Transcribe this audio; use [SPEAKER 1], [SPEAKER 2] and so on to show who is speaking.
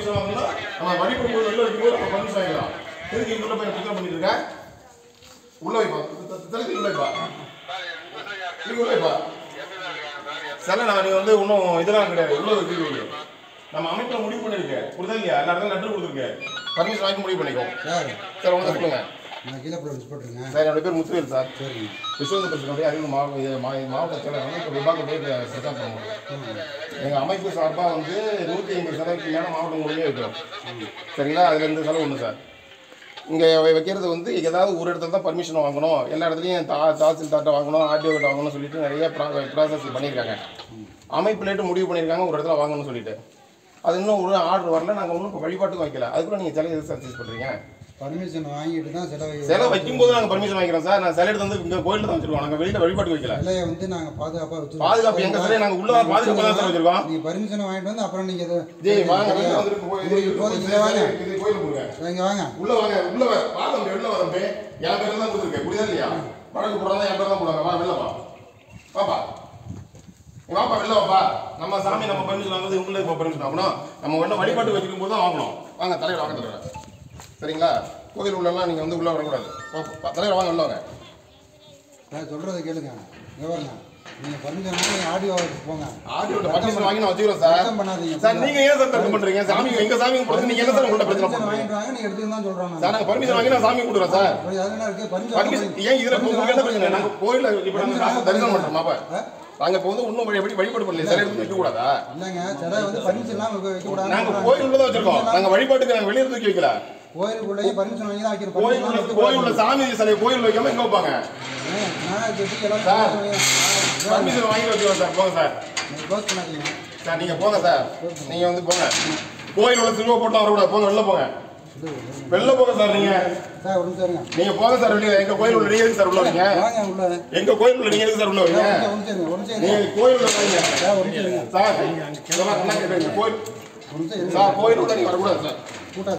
[SPEAKER 1] Permission வாங்கணும் நம்ம வழிபடும் போது வெளில இருக்கும்போது நம்ம பர்மிஷன் வாங்கிக்கலாம் எதுக்கு இங்க உள்ள போய் பிரச்சனை பண்ணிட்டு இருக்க உள்ள வைப்பா தலைக்கு உள்ள வைப்பா நீங்க உள்ள வைப்பா சில நான் நீங்க வந்து இன்னும் இதெல்லாம் கிடையாது உள்ள வைக்கிறீங்க நம்ம அமைப்புல முடிவு பண்ணிருக்க புரிதல் இல்லையா எல்லா இடத்துல லெட்டர் கொடுத்துருக்க பர்மிஷன் வாங்கி முடிவு பண்ணிக்கோ
[SPEAKER 2] சார்
[SPEAKER 1] சார் உங்க சொல்லுங்க
[SPEAKER 2] நான் கீழே போலீஸ் போட்டுருங்க
[SPEAKER 1] சார் என்னோட பேர் முத்துவேல் சார்
[SPEAKER 2] சரிங்க
[SPEAKER 1] விஸ்வந்தத்தினுடைய அறிவு மாவட்ட இது மா- மாவட்ட செயலர் வந்து இப்போ விபாகத்துடைய பிரச்சாரம் பண்ணுவோம் எங்கள் அமைப்பு சார்பாக வந்து நூற்றி ஐம்பது சதவீதத்துக்கு மேலே மாவட்டம் முழுமையாக வைக்கிறோம் சரிங்களா அதில் இந்த செலவு ஒன்று சார் இங்கே வைக்கிறது வந்து ஏதாவது ஒரு இடத்துல தான் பர்மிஷன் வாங்கணும் எல்லா இடத்துலையும் தா தாசில்தார்ட்ட வாங்கணும் ஆர்டிஓ கிட்ட வாங்கணும்னு சொல்லிட்டு நிறைய ப்ராசஸ் பண்ணியிருக்காங்க அமைப்புலேட்டு முடிவு பண்ணியிருக்காங்க ஒரு இடத்துல வாங்கணும்னு சொல்லிட்டு அது இன்னும் ஒரு ஆர்டர் வரல நாங்கள் ஒன்றும் இப்போ வழிபாட்டுக்கு வைக்கல அதுக்குள்ள நீங்கள் சிலை எது சர்ச்சேஸ் பண்ணுறீங்க
[SPEAKER 2] பர்மிஷன் வாங்கிட்டு தான் செலவு
[SPEAKER 1] சிலை வைக்கும்போது நாங்கள் பர்மிஷன் வாங்கிக்கிறோம் சார் நான் சிலை எடுத்து வந்து இங்கே கோயிலில் தான் வச்சிருக்கோம் நாங்கள் வெளியில் வழிபாட்டுக்கு வைக்கல
[SPEAKER 2] சிலையை வந்து நாங்கள் பாதுகாப்பாக வச்சு
[SPEAKER 1] பாதுகாப்பு எங்க சிலையை நாங்கள் உள்ள பாதுகாப்பு தான் சார் வச்சிருக்கோம்
[SPEAKER 2] நீங்கள் பர்மிஷன் வாங்கிட்டு வந்து அப்புறம் நீங்கள் இது
[SPEAKER 1] ஜெய் வாங்க வெளில வந்துருக்கு போய் இது
[SPEAKER 2] உங்களுக்கு போதும், இங்க வாங்க
[SPEAKER 1] இது கோயில் போங்க
[SPEAKER 2] இங்கே வாங்க
[SPEAKER 1] உள்ள வாங்க உள்ள வா வா தம்பி வெளில வா தம்பி என் பேர் தான் கொடுத்துருக்கேன் புரியுதா இல்லையா வழக்கு போடுறதா என் பேர் தான் போடுவாங்க வா வெளில வா வாப்பா நீ வாப்பா வெளில வாப்பா நம்ம சாமி நம்ம பர்மிஷன் வாங்குறது உள்ள இப்போ பர்மிஷன் வாங்கணும் நம்ம ஒன்றும் வழிபாட்டு வச்சிருக்கும் போது தான் வாங்கணும் வாங்க தலைவர் வாங்க தலைவர் சரிங்களா கோயில் உள்ளலாம் நீங்கள் வந்து உள்ளே வரக்கூடாது வா, தலைவர் வாங்க உள்ள வாங்க
[SPEAKER 2] நான் சொல்கிறத கேளுங்க இங்கே பாருங்க நீங்கள் பர்மிஷன் வாங்கி ஆடியோ போங்க
[SPEAKER 1] ஆடியோட பர்மிஷன் வாங்கி நான் வச்சுக்கிறோம் சார்
[SPEAKER 2] சத்தம் பண்ணாதீங்க
[SPEAKER 1] சார் நீங்க ஏன் சார் தப்பு பண்றீங்க சாமி எங்க சாமி கொடுத்து நீங்க என்ன சார் உங்கள்ட்ட பிரச்சனை
[SPEAKER 2] பர்மிஷன்
[SPEAKER 1] பண்றீங்க
[SPEAKER 2] வாங்கிட்டு வாங்க நீங்கள் எடுத்துன்னு தான் சொல்கிறோம்
[SPEAKER 1] சார் நாங்க பர்மிஷன் வாங்கி நான் சாமி கொடுக்குறோம் சார்
[SPEAKER 2] அது என்ன இருக்குது
[SPEAKER 1] பர்மிஷன்
[SPEAKER 2] பர்மிஷன்
[SPEAKER 1] ஏன் இதுல இப்போ உங்களுக்கு என்ன பிரச்சனை நாங்க கோயில்ல இப்ப நாங்க காசு தரிசனம் பண்றோம் அப்ப நாங்க இப்போ வந்து இன்னும் வழி வழிபாடு பண்ணல சார் எடுத்து வைக்க கூடாதா
[SPEAKER 2] இல்லைங்க சிலை வந்து பர்மிஷன் இல்லாமல் வைக்க
[SPEAKER 1] நாங்க
[SPEAKER 2] கூடாது
[SPEAKER 1] கோயில் உள்ள தான் வச்சிருக்கோம் நாங்க வழிபாட்டுக்கு நாங்க வெளியே தூக்கி வைக்கல
[SPEAKER 2] கோயிலுக்குள்ளேயே பர்மிஷன் வாங்கி தான் வைக்கிறோம்
[SPEAKER 1] கோயில்
[SPEAKER 2] பர்மிஷன்
[SPEAKER 1] உள்ள
[SPEAKER 2] எடுத்து
[SPEAKER 1] கோயில் உள்ள சாமி சிலையை கோயில் வைக்காம எங்க வைப்பாங்க
[SPEAKER 2] நான் எப்படி எல்லாம்
[SPEAKER 1] சார்.
[SPEAKER 2] பர்மிஷன்
[SPEAKER 1] பர்மிஷன் வாங்கி வைக்கிறோம் சார் போங்க சார்
[SPEAKER 2] க்ளோஸ் பண்ணாதீங்க
[SPEAKER 1] சார் நீங்க போங்க சார் நீங்க வந்து போங்க கோயில் உள்ள சிலுவை போட்டு வரக்கூடாது போங்க வெளில போங்க வெளில போங்க சார் நீங்க
[SPEAKER 2] சார் ஒரு நிமிஷம் இருங்க
[SPEAKER 1] நீங்க போங்க சார் வெளியே எங்க கோயில் உள்ள நீங்க எதுக்கு சார் உள்ள வரீங்க
[SPEAKER 2] வாங்க உள்ள
[SPEAKER 1] எங்க கோயில் உள்ள நீங்க எதுக்கு சார் உள்ள வரீங்க
[SPEAKER 2] ஒரு நிமிஷம் இருங்க ஒரு நிமிஷம் இருங்க
[SPEAKER 1] நீங்க கோயில் உள்ள வரீங்க
[SPEAKER 2] சார் ஒரு நிமிஷம் இருங்க
[SPEAKER 1] சார் இதெல்லாம் நல்லா கேட்டுங்க கோயில்
[SPEAKER 2] ஒரு நிமிஷம் இருங்க
[SPEAKER 1] சார் கோயில் உள்ள நீங்க வரக்கூடாது சார்
[SPEAKER 2] கூட்டா